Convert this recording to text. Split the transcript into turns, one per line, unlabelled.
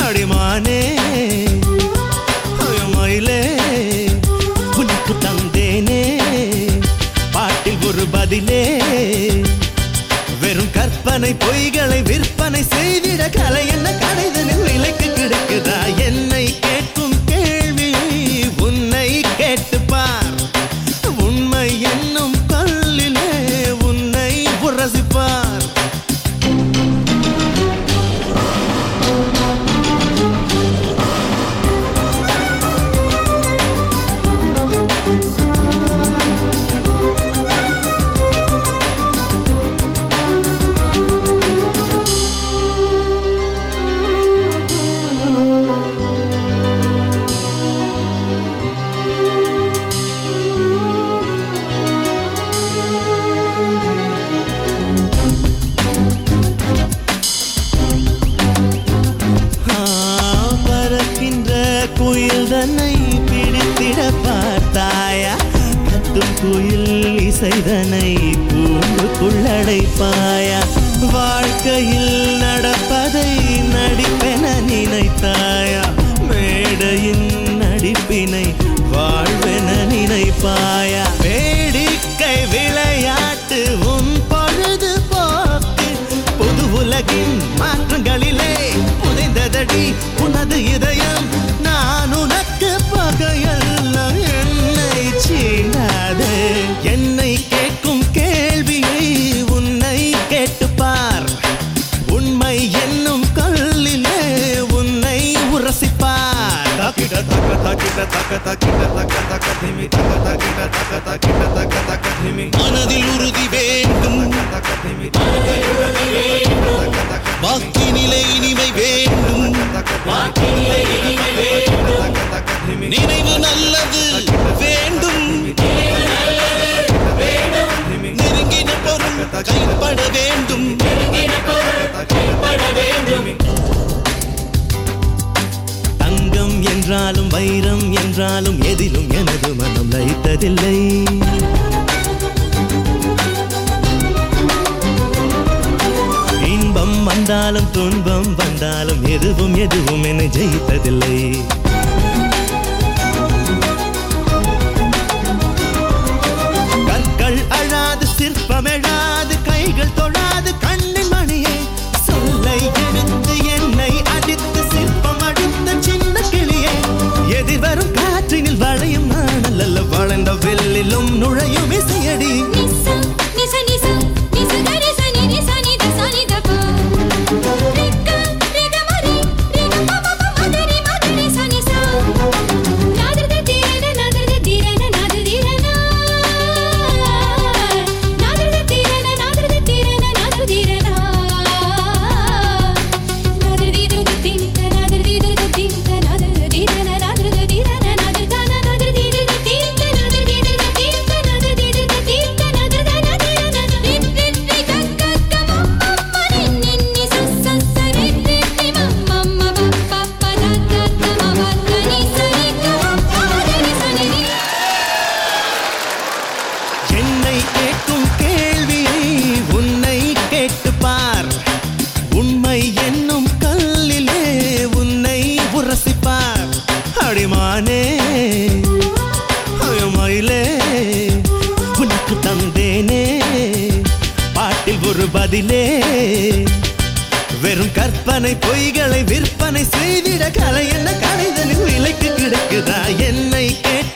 அடிமானே மயிலே உனக்கு தந்தேனே பாட்டில் ஒரு பதிலே வெறும் கற்பனை பொய்களை விற்பனை செய்திட கலை என்ன கலைதனில் விலைக்கு கிடைக்குதா என்னை கேட்கும் கேள்வி உன்னை கேட்டுப்பார் உண்மை என்னும் கல்லிலே உன்னை உரசிப்பார் ஆ, பறக்கின்ற குயில் தன்னை பிடித்திட பார்த்தாயா கத்தும் குயில் இசைதனை கூண்டுக்குள்ளடைப்பாயா வாழ்க்கையில் நடப்பதை நடிப்பென நினைத்தாயா மேடையின் நடிப்பினை வாழ்வென நினைப்பாயா வேடிக்கை விளையாட்டு உன் பொழுது போக்கு புது உலகின் மாற்றங்களிலே புதைந்ததடி உனது இதயம் நான் உனக்கு பகையல்ல என்னை சீண்டாதே என்னை கேட்கும் கேள்வியை உன்னை கேட்டுப்பார் உண்மை என்னும் கல்லிலே உன்னை உரசிப்பார்
தக்கிட தக்க தக்கிட தக்க தக்கிட தக்க தக்க திமி தக்க தக்கிட தக்க தக்கிட தக்க தக்க திமி
மனதில் உறுதி வேண்டும்
தக்க திமி
வாக்கி நிலை இனிமை வேண்டும்
தக்க தக்க திமி
நினைவு நல்லது வேண்டும் நெருங்கின பொருள் கைப்பட வேண்டும் தங்கம் என்றாலும் வைரம் என்றாலும் எதிலும் எனது மனம் லயித்ததில்லை இன்பம் வந்தாலும் துன்பம் வந்தாலும் எதுவும் எதுவும் என்னை ஜெயித்ததில்லை கற்கள் அழாது சிற்பம் எழாது கைகள் தொழாது கண்ணின் மணியே சொல்லை எடுத்து என்னை அடித்து சிற்பம் அடித்த சின்ன கிளியே எதிர்வரும் காற்றினில் வளையும் நாணல் அல்ல வளர்ந்த வெள்ளிலும் நுழையும் இசையடி
நிசா நிச நிச நிச கரி சனி நிச நித சனி தப ரிக்க ரிக மரி ரிக பப ப மதரி மதரி சனி சா நாதர்த தீரன நாதர்த தீரன நாதர்த தீரன நாதர்த தீரன நாதர்த தீரன நாதர்த தீரன நாதர்த தீரத தீனித நாதர்த தீரத தீனித நாதர்த தீரன நாதர்த தீரன நாதர்தான நாதர்த தீரத தீனித நாதர்த தீரத தீனித நாதர்த தீரத தீனித நாதர்த நாதர்த ரின் ரின் ரி க க க ம ம ம ரின் ரின் நி ச ச ச ரின் ரின் ரி ம ம ம ப ப ப த த த ம ப த நி ச ரி க ம ப த நி ச நி ரி
என்னை கேட்கும் கேள்வியை உன்னை கேட்டுப்பார் உண்மை என்னும் கல்லிலே உன்னை உரசிப்பார் அடிமானே மயிலே உனக்கு தந்தேனே பாட்டில் ஒரு பதிலே வெறும் கற்பனை பொய்களை விற்பனை செய்திட கலை என்ன கலைதனில் விலைக்கு கிடைக்குதா என்னை கேட்கும்